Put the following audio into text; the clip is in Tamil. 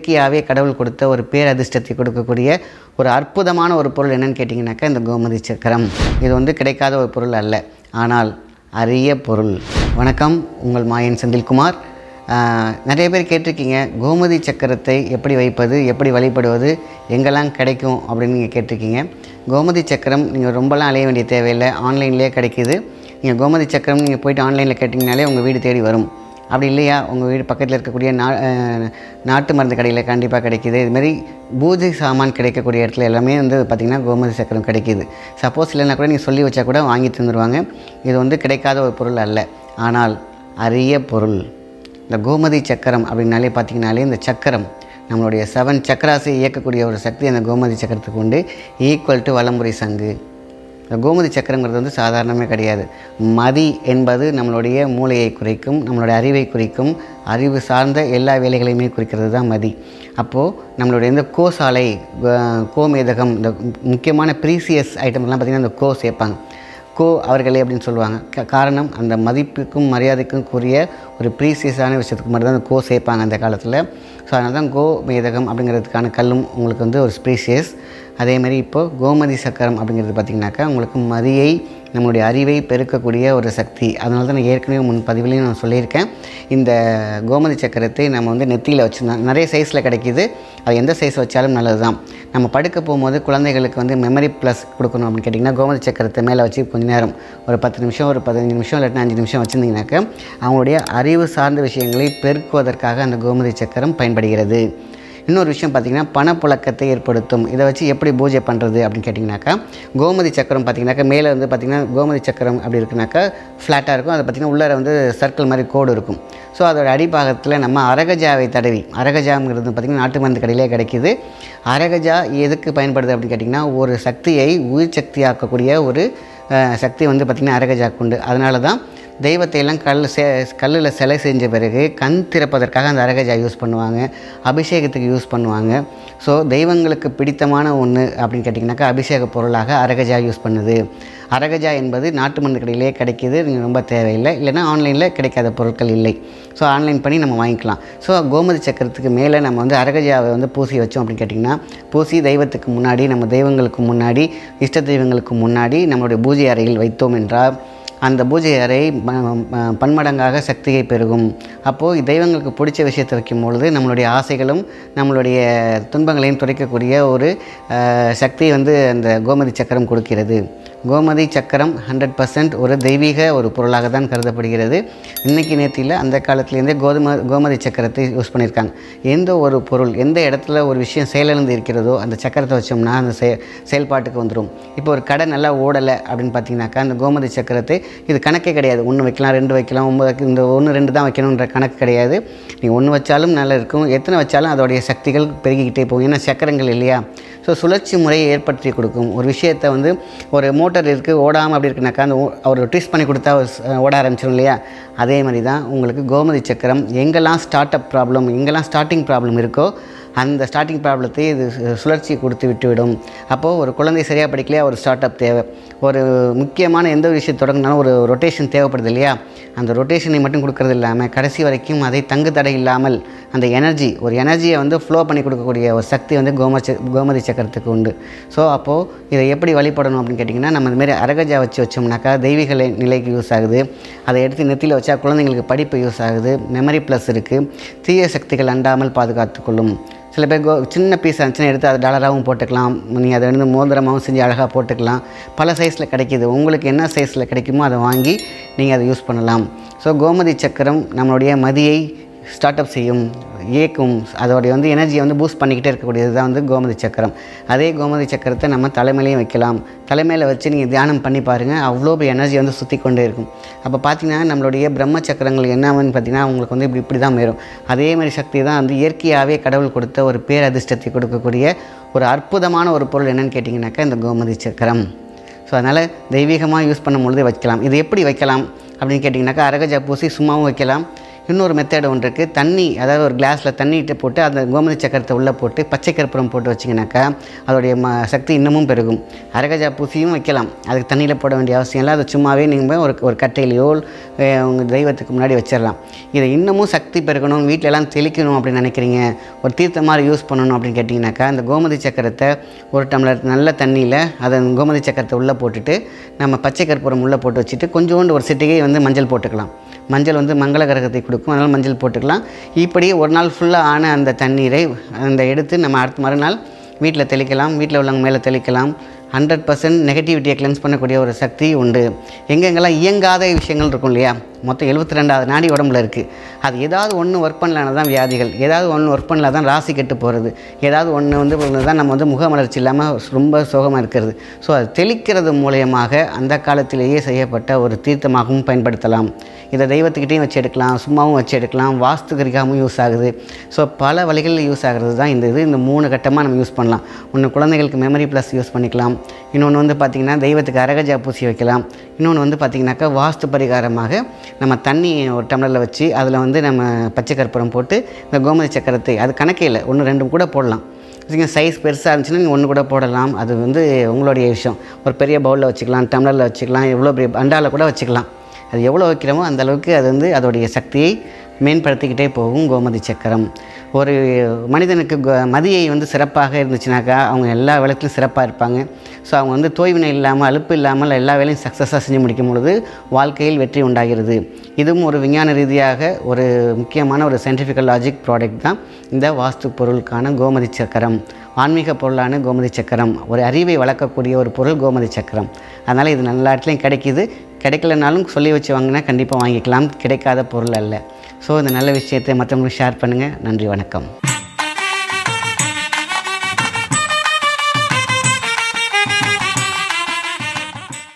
இயற்கையாகவே கடவுள் கொடுத்த ஒரு பேரதிர்ஷ்டத்தை கொடுக்கக்கூடிய ஒரு அற்புதமான ஒரு பொருள் என்னன்னு கேட்டிங்கனாக்கா இந்த கோமதி சக்கரம் இது வந்து கிடைக்காத ஒரு பொருள் அல்ல ஆனால் அரிய பொருள் வணக்கம் உங்கள் மாயன் செந்தில்குமார் ஆஹ், நிறைய பேர் கேட்டிருக்கீங்க கோமதி சக்கரத்தை எப்படி வைப்பது எப்படி வழிபடுவது எங்கெல்லாம் கிடைக்கும் அப்படின்னு நீங்கள் கேட்டிருக்கீங்க கோமதி சக்கரம் நீங்கள் ரொம்பலாம் அலைய வேண்டிய தேவையில்லை ஆன்லைன்லேயே கிடைக்கிது நீங்கள் கோமதி சக்கரம் நீங்கள் போயிட்டு ஆன்லைனில் கேட்டிங்கனாலே உங்கள் வீடு தேடி வரும் அப்படி இல்லையா உங்கள் வீடு பக்கத்தில் இருக்கக்கூடிய நா அஹ், நாட்டு மருந்து கடையில் கண்டிப்பாக கிடைக்கிது இதுமாரி பூஜை சாமான் கிடைக்கக்கூடிய இடத்துல எல்லாமே வந்து பார்த்திங்கன்னா கோமதி சக்கரம் கிடைக்கிது சப்போஸ் இல்லைன்னா கூட நீங்கள் சொல்லி வச்சா கூட வாங்கி தந்துடுவாங்க இது வந்து கிடைக்காத ஒரு பொருள் அல்ல ஆனால் அரிய பொருள் இந்த கோமதி சக்கரம் அப்படின்னாலே பார்த்திங்கனாலே இந்த சக்கரம் நம்மளுடைய செவன் சக்கராஸை இயக்கக்கூடிய ஒரு சக்தி அந்த கோமதி சக்கரத்துக்கு உண்டு ஈக்குவல் டு வலம்புரி சங்கு இந்த கோமதி சக்கரங்கிறது வந்து சாதாரணமே கிடையாது மதி என்பது நம்மளுடைய மூளையை குறிக்கும் நம்மளுடைய அறிவை குறிக்கும் அறிவு சார்ந்த எல்லா வேலைகளையுமே குறிக்கிறது தான் மதி அப்போது நம்மளுடைய இந்த கோசாலை கோ- கோமேதகம் இந்த முக்கியமான ப்ரீசியஸ் ஐட்டம்லாம் பார்த்திங்கன்னா இந்த கோ சேர்ப்பாங்க கோ அவர்களே அப்படின்னு சொல்லுவாங்க க- காரணம் அந்த மதிப்புக்கும் மரியாதைக்கும் கூறிய ஒரு ப்ரீசியஸான விஷயத்துக்கு மட்டும் தான் அந்த கோ சேர்ப்பாங்க அந்த காலத்தில் ஸோ அதனால தான் கோ மேதகம் அப்படிங்கிறதுக்கான கல்லும் உங்களுக்கு வந்து ஒரு ஸ்பீஷியஸ் அதேமாதிரி இப்போது கோமதி சக்கரம் அப்படிங்கிறது பார்த்திங்கனாக்கா உங்களுக்கு மதியை நம்மளுடைய அறிவை பெருக்கக்கூடிய ஒரு சக்தி அதனால தான் நான் ஏற்கனவே முன் பதிவுலையும் நான் சொல்லியிருக்கேன் இந்த கோமதி சக்கரத்தை நம்ம வந்து நெத்தியில் வச்சுருந்தோம் நிறைய சைஸில் கிடைக்கிது அது எந்த சைஸ் வச்சாலும் நல்லது தான் நம்ம படுக்க போகும்போது குழந்தைகளுக்கு வந்து மெமரி ப்ளஸ் கொடுக்கணும் அப்படின்னு கேட்டிங்கன்னா கோமதி சக்கரத்தை மேலே வச்சு கொஞ்ச நேரம் ஒரு பத்து நிமிஷம் ஒரு பதினஞ்சு நிமிஷம் இல்லாட்டினா அஞ்சு நிமிஷம் வச்சுருந்தீங்கன்னாக்கா அவங்களுடைய அறிவு சார்ந்த விஷயங்களை பெருக்குவதற்காக அந்த கோமதி சக்கரம் பயன்படுகிறது இன்னொரு விஷயம் பார்த்திங்கன்னா பணப்புழக்கத்தை ஏற்படுத்தும் இதை வச்சு எப்படி பூஜை பண்ணுறது அப்படின்னு கேட்டிங்கனாக்கா கோமதி சக்கரம் பார்த்திங்கனாக்கா மேலே வந்து பார்த்திங்கன்னா கோமதி சக்கரம் அப்படி இருக்குனாக்கா ஃப்ளாட்டாக இருக்கும் அதை பார்த்திங்கன்னா உள்ளார வந்து சர்க்கிள் மாதிரி கோடு இருக்கும் ஸோ அதோட அடிப்பாகத்தில் நம்ம அரகஜாவை தடவி அரகஜாங்கிறது பார்த்திங்கன்னா நாட்டு மருந்து கடையிலே கிடைக்கிது அரகஜா எதுக்கு பயன்படுது அப்படின்னு கேட்டிங்கன்னா ஒரு சக்தியை உயிர் சக்தியாக்கக்கூடிய ஒரு அஹ், சக்தி வந்து பார்த்திங்கன்னா அரகஜாக்கு உண்டு அதனால தான் தெய்வத்தை எல்லாம் கல் சே கல்லில் சிலை செஞ்ச பிறகு கண் திறப்பதற்காக அந்த அரகஜா யூஸ் பண்ணுவாங்க அபிஷேகத்துக்கு யூஸ் பண்ணுவாங்க ஸோ தெய்வங்களுக்கு பிடித்தமான ஒன்று அப்படின்னு கேட்டிங்கனாக்கா அபிஷேக பொருளாக அரகஜா யூஸ் பண்ணுது அரகஜா என்பது நாட்டு மருந்து கடையிலே கிடைக்கிது நீங்கள் ரொம்ப தேவையில்லை இல்லைன்னா ஆன்லைனில் கிடைக்காத பொருட்கள் இல்லை ஸோ ஆன்லைன் பண்ணி நம்ம வாங்கிக்கலாம் ஸோ கோமதி சக்கரத்துக்கு மேலே நம்ம வந்து அரகஜாவை வந்து பூசி வச்சோம் அப்படின்னு கேட்டிங்கன்னா பூசி தெய்வத்துக்கு முன்னாடி நம்ம தெய்வங்களுக்கு முன்னாடி இஷ்ட தெய்வங்களுக்கு முன்னாடி நம்மளுடைய பூஜை அறையில் வைத்தோம் என்றால் அந்த பூஜை அறை ப- ப- பன்மடங்காக சக்தியை பெருகும் அப்போது தெய்வங்களுக்கு பிடிச்ச விஷயத்தை வைக்கும் பொழுது நம்மளுடைய ஆசைகளும் நம்மளுடைய துன்பங்களையும் துடைக்கக்கூடிய ஒரு அஹ், சக்தி வந்து அந்த கோமதி சக்கரம் கொடுக்கிறது கோமதி சக்கரம் ஹண்ட்ரட் பர்சன்ட் ஒரு தெய்வீக ஒரு பொருளாக தான் கருதப்படுகிறது இன்றைக்கி நேற்றியில் அந்த காலத்துலேருந்தே கோதும கோமதி சக்கரத்தை யூஸ் பண்ணியிருக்காங்க எந்த ஒரு பொருள் எந்த இடத்துல ஒரு விஷயம் செயலிழந்து இருக்கிறதோ அந்த சக்கரத்தை வச்சோம்னா அந்த செய செயல்பாட்டுக்கு வந்துடும் இப்போ ஒரு கடை நல்லா ஓடலை அப்படின்னு பார்த்தீங்கன்னாக்கா அந்த கோமதி சக்கரத்தை இது கணக்கே கிடையாது ஒன்று வைக்கலாம் ரெண்டு வைக்கலாம் ஒன்பது வைக்க- இந்த ஒன்று ரெண்டு தான் வைக்கணுன்ற கணக்கு கிடையாது நீங்கள் ஒன்று வச்சாலும் நல்லா இருக்கும் எத்தனை வச்சாலும் அதோடைய சக்திகள் பெருகிக்கிட்டே போகும் ஏன்னா சக்கரங்கள் இல்லையா ஸோ சுழற்சி முறையை ஏற்படுத்தி கொடுக்கும் ஒரு விஷயத்தை வந்து ஒரு மோட்டார் இருக்குது ஓடாமல் அப்படி இருக்குனாக்கா அந்த ஓ- அவர் ட்விஸ்ட் பண்ணி கொடுத்தா அது ஸ்- ஓட ஆரம்பிச்சிடும் இல்லையா அதே மாதிரி தான் உங்களுக்கு கோமதி சக்கரம் எங்கெல்லாம் ஸ்டார்ட் அப் ப்ராப்ளம் எங்கெல்லாம் ஸ்டார்டிங் ப்ராப்ளம் இருக்கோ அந்த ஸ்டார்டிங் ப்ராப்ளத்தை இது சு- சுழற்சி கொடுத்து விட்டுவிடும் அப்போது ஒரு குழந்தை சரியாக படிக்கலையா ஒரு ஸ்டார்ட் அப் தேவை ஒரு முக்கியமான எந்த ஒரு விஷயம் தொடங்கினாலும் ஒரு ரொட்டேஷன் தேவைப்படுது இல்லையா அந்த ரொட்டேஷனை மட்டும் கொடுக்கறது இல்லாமல் கடைசி வரைக்கும் அதை தங்கு தடை இல்லாமல் அந்த எனர்ஜி ஒரு எனர்ஜியை வந்து ஃப்ளோ பண்ணி கொடுக்கக்கூடிய ஒரு சக்தி வந்து கோமதி கோமதி சக்கரத்துக்கு உண்டு ஸோ அப்போது இதை எப்படி வழிபடணும் அப்படின்னு கேட்டிங்கன்னா நம்ம இந்த மாதிரி அரகஜா வச்சு வச்சோம்னாக்கா தெய்வீக நிலை- நிலைக்கு யூஸ் ஆகுது அதை எடுத்து நெத்தியில் வச்சா குழந்தைங்களுக்கு படிப்பு யூஸ் ஆகுது மெமரி ப்ளஸ் இருக்குது தீய சக்திகள் அண்டாமல் பாதுகாத்துக்கொள்ளும் சில பேர் கோ சின்ன பீஸ் இருந்துச்சுன்னா எடுத்து அதை டாலராகவும் போட்டுக்கலாம் நீங்கள் அதை வந்து மோதிரமாகவும் செஞ்சு அழகாக போட்டுக்கலாம் பல சைஸில் கிடைக்கிது உங்களுக்கு என்ன சைஸில் கிடைக்குமோ அதை வாங்கி நீங்கள் அதை யூஸ் பண்ணலாம் ஸோ கோமதி சக்கரம் நம்மளுடைய மதியை ஸ்டார்ட் அப் செய்யும் இயக்கும் அதோடைய வந்து எனர்ஜியை வந்து பூஸ்ட் பண்ணிக்கிட்டே இருக்கக்கூடியது தான் வந்து கோமதி சக்கரம் அதே கோமதி சக்கரத்தை நம்ம தலைமையிலையும் வைக்கலாம் தலைமையில் வச்சு நீங்கள் தியானம் பண்ணி பாருங்கள் அவ்வளோ எனர்ஜி வந்து சுற்றி கொண்டே இருக்கும் அப்போ பார்த்தீங்கன்னா நம்மளுடைய பிரம்ம சக்கரங்கள் என்னவன்னு பார்த்தீங்கன்னா உங்களுக்கு வந்து இப்படி இப்படி தான் வரும் அதே மாதிரி சக்தி தான் வந்து இயற்கையாகவே கடவுள் கொடுத்த ஒரு பேரதிர்ஷ்டத்தை கொடுக்கக்கூடிய ஒரு அற்புதமான ஒரு பொருள் என்னன்னு கேட்டிங்கனாக்கா இந்த கோமதி சக்கரம் ஸோ அதனால் தெய்வீகமாக யூஸ் பண்ணும் பொழுது வைக்கலாம் இது எப்படி வைக்கலாம் அப்படின்னு கேட்டிங்கனாக்கா அரகஜா பூசி சும்மாவும் வைக்கலாம் இன்னொரு மெத்தட் ஒன்று இருக்குது தண்ணி அதாவது ஒரு கிளாஸில் தண்ணிட்டு போட்டு அந்த கோமதி சக்கரத்தை உள்ளே போட்டு பச்சை கற்பூரம் போட்டு வச்சிங்கனாக்கா அதோடைய ம சக்தி இன்னமும் பெருகும் அரகஜா பூசியும் வைக்கலாம் அதுக்கு தண்ணியில் போட வேண்டிய அவசியம் இல்லை அது சும்மாவே நீங்கள் ஒரு ஒரு கட்டையிலையோ உங்கள் தெய்வத்துக்கு முன்னாடி வச்சிடலாம் இதை இன்னமும் சக்தி பெருக்கணும் வீட்டில எல்லாம் தெளிக்கணும் அப்படின்னு நினைக்கிறீங்க ஒரு தீர்த்த மாதிரி யூஸ் பண்ணணும் அப்படின்னு கேட்டிங்கனாக்கா அந்த கோமதி சக்கரத்தை ஒரு டம்ளர் நல்ல தண்ணியில் அதை கோமதி சக்கரத்தை உள்ளே போட்டுட்டு நம்ம பச்சை கற்பூரம் உள்ளே போட்டு வச்சுட்டு கொஞ்சோண்டு ஒரு சிட்டிகை வந்து மஞ்சள் போட்டுக்கலாம் மஞ்சள் வந்து மங்கள கிரகத்தை கொடுக்கும் அதனால் மஞ்சள் போட்டுக்கலாம் இப்படி ஒரு நாள் ஃபுல்லாக ஆன அந்த தண்ணீரை அந்த எடுத்து நம்ம அடுத்த மறுநாள் வீட்டில் தெளிக்கலாம் வீட்டில் உள்ளவங்க மேலே தெளிக்கலாம் ஹண்ட்ரட் பர்சன்ட் நெகட்டிவிட்டியை கிளென்ஸ் பண்ணக்கூடிய ஒரு சக்தி உண்டு எங்கெங்கெல்லாம் இயங்காத விஷயங்கள் இருக்கும் இல்லையா மொத்தம் எழுபத்தி ரெண்டாவது நாடி உடம்புல இருக்குது அது ஏதாவது ஒன்று ஒர்க் பண்ணலனா தான் வியாதிகள் ஏதாவது ஒன்று ஒர்க் பண்ணல தான் ராசி கெட்டு போகிறது ஏதாவது ஒன்று வந்து தான் நம்ம வந்து முகமலர்ச்சி இல்லாமல் ரொம்ப சோகமாக இருக்கிறது ஸோ அது தெளிக்கிறது மூலயமாக அந்த காலத்திலேயே செய்யப்பட்ட ஒரு தீர்த்தமாகவும் பயன்படுத்தலாம் இதை தெய்வத்துக்கிட்டையும் வச்சு எடுக்கலாம் சும்மாவும் வச்சு எடுக்கலாம் வாஸ்துகரிக்காகவும் யூஸ் ஆகுது ஸோ பல வழிகளில் யூஸ் ஆகிறது தான் இந்த இது இந்த மூணு கட்டமாக நம்ம யூஸ் பண்ணலாம் ஒன்று குழந்தைகளுக்கு மெமரி ப்ளஸ் யூஸ் பண்ணிக்கலாம் இன்னொன்று வந்து பார்த்திங்கன்னா தெய்வத்துக்கு அரகஜா பூசி வைக்கலாம் இன்னொன்று வந்து பார்த்திங்கனாக்கா வாஸ்து பரிகாரமாக நம்ம தண்ணி ஒரு டம்ளரில் வச்சு அதில் வந்து நம்ம பச்சை கற்பூரம் போட்டு இந்த கோமதி சக்கரத்தை அது கணக்கே இல்லை ஒன்று ரெண்டும் கூட போடலாம் வச்சுங்க சைஸ் பெருசாக இருந்துச்சுன்னா நீங்கள் ஒன்று கூட போடலாம் அது வந்து உங்களுடைய விஷயம் ஒரு பெரிய பவுலில் வச்சுக்கலாம் டம்ளரில் வச்சுக்கலாம் எவ்வளோ பெரிய அண்டாவில் கூட வச்சுக்கலாம் அது எவ்வளோ வைக்கிறோமோ அந்த அளவுக்கு அது வந்து அதோடைய சக்தியை மேம்படுத்திக்கிட்டே போகும் கோமதி சக்கரம் ஒரு மனிதனுக்கு கோ- மதியை வந்து சிறப்பாக இருந்துச்சுனாக்கா அவங்க எல்லா வேலைத்திலும் சிறப்பாக இருப்பாங்க ஸோ அவங்க வந்து தோய்வினை இல்லாமல் அலுப்பு இல்லாமல் எல்லா வேலையும் சக்ஸஸாக செஞ்சு முடிக்கும் பொழுது வாழ்க்கையில் வெற்றி உண்டாகிறது இதுவும் ஒரு விஞ்ஞான ரீதியாக ஒரு முக்கியமான ஒரு சயின்டிஃபிக்கல் லாஜிக் ப்ராடக்ட் தான் இந்த வாஸ்து பொருளுக்கான கோமதி சக்கரம் ஆன்மீக பொருளான கோமதி சக்கரம் ஒரு அறிவை வளர்க்கக்கூடிய ஒரு பொருள் கோமதி சக்கரம் அதனால் இது எல்லா இடத்துலையும் கிடைக்கிது கிடைக்கலனாலும் சொல்லி வச்சு வாங்கினா கண்டிப்பாக வாங்கிக்கலாம் கிடைக்காத பொருள் அல்ல ஸோ இந்த நல்ல விஷயத்தை மற்றவங்களுக்கு ஷேர் பண்ணுங்கள் நன்றி வணக்கம்